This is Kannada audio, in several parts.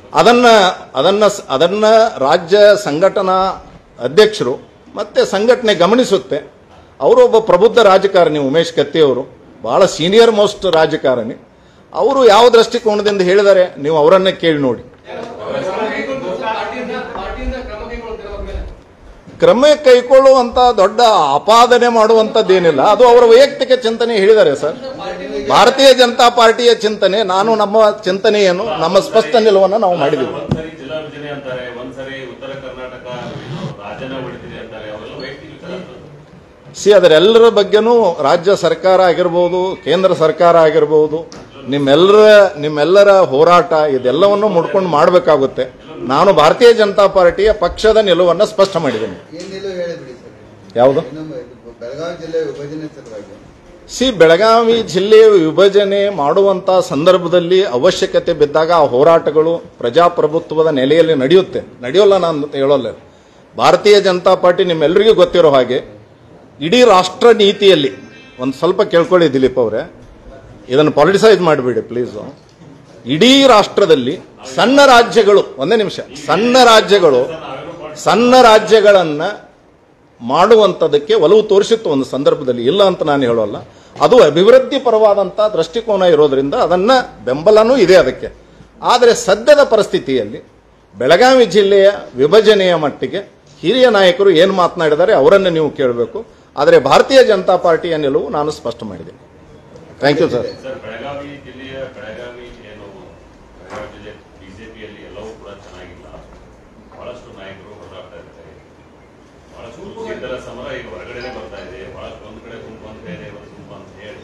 ಅದನ್ನ ಅದನ್ನ ಅದನ್ನ ರಾಜ್ಯ ಸಂಘಟನಾ ಅಧ್ಯಕ್ಷರು ಮತ್ತೆ ಸಂಘಟನೆ ಗಮನಿಸುತ್ತೆ ಅವರು ಒಬ್ಬ ಪ್ರಬುದ್ಧ ರಾಜಕಾರಣಿ ಉಮೇಶ್ ಕತ್ತಿ ಅವರು ಬಹಳ ಸೀನಿಯರ್ ಮೋಸ್ಟ್ ರಾಜಕಾರಣಿ ಅವರು ಯಾವ ದೃಷ್ಟಿಕೋನದಿಂದ ಹೇಳಿದ್ದಾರೆ ನೀವು ಅವರನ್ನೇ ಕೇಳಿ ನೋಡಿ ಪಾರ್ಟಿಯಿಂದ ಪಾರ್ಟಿಯಿಂದ ಕ್ರಮ ಕೈಗೊಳ್ಳುತ್ತಿರುವ ಮೇಲೆ ಕ್ರಮ ಕೈಗೊಳ್ಳುವಂತ ದೊಡ್ಡ ಆಪಾದನೆ ಮಾಡುವಂತದ್ದೇನಿಲ್ಲ ಅದು ಅವರ ವೈಯಕ್ತಿಕ ಚಿಂತನೆ ಹೇಳಿದ್ದಾರೆ ಸರ್ ಭಾರತೀಯ ಜನತಾ ಪಾರ್ಟಿಯ ಚಿಂತನೆ ನಾನು ನಮ್ಮ ಚಿಂತನೆ ಏನು ನಮ್ಮ ಸ್ಪಷ್ಟ ನಿಲುವನ್ನು ನಾವು ಮಾಡಿದ್ದೀವಿ ಒಂದ್ಸರಿ ಜಿಲ್ಲಾ ವಿಭಜನೆ ಅಂತಾರೆ ಒಂದ್ಸರಿ ಉತ್ತರ ಕರ್ನಾಟಕ ಏನು ರಾಜ್ಯನ ಹೊಡಿತಿದೆ ಅಂತಾರೆ ಅವೆಲ್ಲ ವೈಯಕ್ತಿಕ ವಿಚಾರ ಅದು. ಸಿ ಅದರೆಲ್ಲರ ಬಗ್ಗೆನೂ ರಾಜ್ಯ ಸರ್ಕಾರ ಆಗಿರ್ಬೋದು ಕೇಂದ್ರ ಸರ್ಕಾರ ಆಗಿರ್ಬೋದು ನಿಮ್ಮೆಲ್ಲರ ನಿಮ್ಮೆಲ್ಲರ ಹೋರಾಟ ಇದೆಲ್ಲವನ್ನು ಮುಡ್ಕೊಂಡು ಮಾಡಬೇಕಾಗುತ್ತೆ ನಾನು ಭಾರತೀಯ ಜನತಾ ಪಾರ್ಟಿಯ ಪಕ್ಷದ ನಿಲುವನ್ನು ಸ್ಪಷ್ಟ ಮಾಡಿದ್ದೇನೆ ಏನ್ ನಿಲುವು ಹೇಳಿಬಿಡಿ ಸರ್ ಯಾವುದು ಇನ್ನೊಮ್ಮೆ ಇದು ಬೆಳಗಾವಿ ಜಿಲ್ಲೆ ವಿಭಜನೆ ಸಲುವಾಗಿ ಸಿ ಬೆಳಗಾವಿ ಜಿಲ್ಲೆಯ ವಿಭಜನೆ ಮಾಡುವಂತ ಸಂದರ್ಭದಲ್ಲಿ ಅವಶ್ಯಕತೆ ಬಿದ್ದಾಗ ಆ ಹೋರಾಟಗಳು ಪ್ರಜಾಪ್ರಭುತ್ವದ ನೆಲೆಯಲ್ಲಿ ನಡೆಯುತ್ತೆ ನಡೆಯೋಲ್ಲ ನಾನು ಹೇಳೋಲ್ಲ ಭಾರತೀಯ ಜನತಾ ಪಾರ್ಟಿ ನಿಮ್ಮೆಲ್ಲರಿಗೂ ಗೊತ್ತಿರೋ ಹಾಗೆ ಇಡೀ ರಾಷ್ಟ್ರ ನೀತಿಯಲ್ಲಿ ಒಂದು ಸ್ವಲ್ಪ ಕೇಳ್ಕೊಳ್ಳಿ ದಿಲೀಪ್ ಅವರೇ ಇದನ್ನು ಪಾಲಿಟಿಸೈಸ್ ಮಾಡಿಬಿಡಿ ಪ್ಲೀಸು ಇಡೀ ರಾಷ್ಟ್ರದಲ್ಲಿ ಸಣ್ಣ ರಾಜ್ಯಗಳು ಒಂದೇ ನಿಮಿಷ ಸಣ್ಣ ರಾಜ್ಯಗಳು ಸಣ್ಣ ರಾಜ್ಯಗಳನ್ನ ಮಾಡುವಂಥದ್ದಕ್ಕೆ ಒಲವು ತೋರಿಸಿತ್ತು ಒಂದು ಸಂದರ್ಭದಲ್ಲಿ ಇಲ್ಲ ಅಂತ ನಾನು ಹೇಳೋಲ್ಲ ಅದು ಅಭಿವೃದ್ಧಿ ಪರವಾದಂಥ ದೃಷ್ಟಿಕೋನ ಇರೋದ್ರಿಂದ ಅದನ್ನ ಬೆಂಬಲನೂ ಇದೆ ಅದಕ್ಕೆ ಆದರೆ ಸದ್ಯದ ಪರಿಸ್ಥಿತಿಯಲ್ಲಿ ಬೆಳಗಾವಿ ಜಿಲ್ಲೆಯ ವಿಭಜನೆಯ ಮಟ್ಟಿಗೆ ಹಿರಿಯ ನಾಯಕರು ಏನು ಮಾತನಾಡಿದ್ದಾರೆ ಅವರನ್ನು ನೀವು ಕೇಳಬೇಕು ಆದರೆ ಭಾರತೀಯ ಜನತಾ ಪಾರ್ಟಿಯ ನಿಲುವು ನಾನು ಸ್ಪಷ್ಟ ಮಾಡಿದ್ದೇನೆ thank you sir sir Belagavi ಜಿಲ್ಲೆಯ ಬೆಳಗಾವಿ ಏನು ಬೆಳಗಾವಿ ಜಿಲ್ಲೆ ಬಿಜೆಪಿಯಲ್ಲಿ ಎಲ್ಲವೂ ಕೂಡ ಚೆನ್ನಾಗಿಲ್ಲ ಬಹಳಷ್ಟು ನಾಯಕರು ಹೊರಟಾಗ್ತಾ ಇರ್ತಾರೆ ಬಹಳಷ್ಟು ಕುರುಕ್ಷೇತ್ರ ಸಮರ ಈಗ ಹೊರಗಡೆನೆ ಬರ್ತಾ ಇದೆ ಬಹಳಷ್ಟು ಒಂದ್ ಕಡೆ ಗುಂಪು ಅಂತ ಇದೆ ಒಂದು ಗುಂಪು ಅಂತ ಹೇಳಿ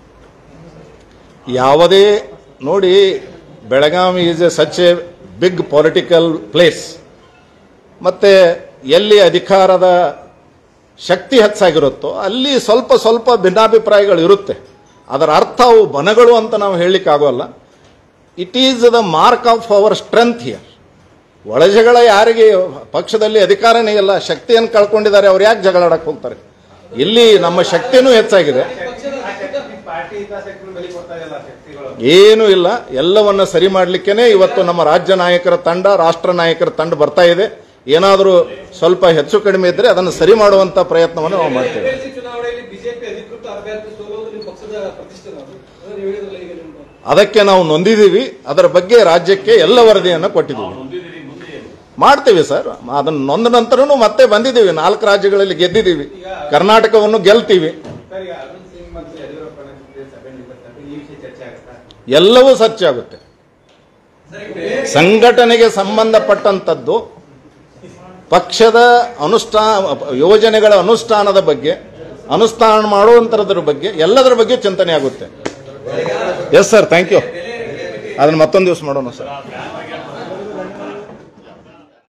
ಯಾವುದೇ ನೋಡಿ Belagavi is a such a big political place ಮತ್ತೆ ಎಲ್ಲಿ ಅಧಿಕಾರದ ಶಕ್ತಿ ಹೆಚ್ಚಾಗಿರುತ್ತೋ ಅಲ್ಲಿ ಸ್ವಲ್ಪ ಸ್ವಲ್ಪ ಭಿನ್ನಾಭಿಪ್ರಾಯಗಳು ಇರುತ್ತೆ ಅದರ ಅರ್ಥ ಅವು ಬನಗಳು ಅಂತ ನಾವು ಹೇಳಲಿಕ್ಕಾಗೋಲ್ಲ it is the mark of our strength here ಒಳಜಗಳ ಯಾರಿಗೆ ಪಕ್ಷದಲ್ಲಿ ಅಧಿಕಾರನೇ ಇಲ್ಲ ಶಕ್ತಿಯನ್ನು ಕಳ್ಕೊಂಡಿದ್ದಾರೆ ಅವ್ರು ಯಾಕೆ ಜಗಳಾಡಕ್ಕೆ ಹೋಗ್ತಾರೆ ಇಲ್ಲಿ ನಮ್ಮ ಶಕ್ತಿನೂ ಹೆಚ್ಚಾಗಿದೆ ಪಾರ್ಟಿ ಹಿತಾಸಕ್ತಿಗಳು ಬಲಿ ಕೊಡ್ತಾ ಇದೆಯಲ್ಲ ಶಕ್ತಿಗಳು ಏನೂ ಇಲ್ಲ ಎಲ್ಲವನ್ನ ಸರಿ ಮಾಡ್ಲಿಕ್ಕೇನೆ ಇವತ್ತು ನಮ್ಮ ರಾಜ್ಯ ನಾಯಕರ ತಂಡ ರಾಷ್ಟ್ರ ನಾಯಕರ ತಂಡ ಬರ್ತಾ ಇದೆ ಏನಾದರೂ ಸ್ವಲ್ಪ ಹೆಚ್ಚು ಕಡಿಮೆ ಇದ್ರೆ ಅದನ್ನು ಸರಿ ಮಾಡುವಂತ ಪ್ರಯತ್ನವನ್ನು ನಾವು ಮಾಡ್ತೇವೆ ಎಪಿಎಸ್ಸಿ ಚುನಾವಣೆಯಲ್ಲಿ ಬಿಜೆಪಿ ಅಧಿಕೃತ ಅಭ್ಯರ್ಥಿ ಸೋಲುವುದು ನಿಮ್ಮ ಪಕ್ಷದ ಪ್ರತಿಷ್ಠೆ ಅದು ಅದನ್ನು ಹೇಳಿದ್ರಲ್ಲ ಈಗ ನಿಮ್ಮ ಅದಕ್ಕೆ ನಾವು ನೊಂದಿದ್ದೀವಿ ಅದರ ಬಗ್ಗೆ ರಾಜ್ಯಕ್ಕೆ ಎಲ್ಲ ವರದಿಯನ್ನು ಕೊಟ್ಟಿದ್ದೀವಿ ಮುಂದಿದ್ದೀರಿ ಮುಂದೆ ಏನು ಮಾಡ್ತೀವಿ ಸರ್ ಅದನ್ನು ನೊಂದ ನಂತರನೂ ಮತ್ತೆ ಬಂದಿದ್ದೀವಿ ನಾಲ್ಕು ರಾಜ್ಯಗಳಲ್ಲಿ ಗೆದ್ದಿದ್ದೀವಿ ಕರ್ನಾಟಕವನ್ನು ಗೆಲ್ತೀವಿ ಸರ್ ಈಗ ಅರುಣ್ ಸಿಂಗ್ ಮತ್ತು ಯಡಿಯೂರಪ್ಪನ ಜೊತೆ ಸಭೆ ನಿಲ್ಲಿಸ್ತಾರೆ ಈ ವಿಷಯ ಚರ್ಚೆ ಆಗುತ್ತಾ ಎಲ್ಲವೂ ಸತ್ಯ ಆಗುತ್ತೆ ಸಂಘಟನೆಗೆ ಸಂಬಂಧಪಟ್ಟಂತದ್ದು ಪಕ್ಷದ ಅನುಷ್ಠಾನ ಯೋಜನೆಗಳ ಅನುಷ್ಠಾನದ ಬಗ್ಗೆ ಅನುಷ್ಠಾನ ಮಾಡುವಂತರದ್ರ ಬಗ್ಗೆ ಎಲ್ಲದರ ಬಗ್ಗೆ ಚಿಂತನೆ ಆಗುತ್ತೆ ಎಸ್ ಸರ್ ಥ್ಯಾಂಕ್ ಯು ಅದನ್ನ ಮತ್ತೊಂದು ದಿವಸ ಮಾಡೋಣ ಸರ್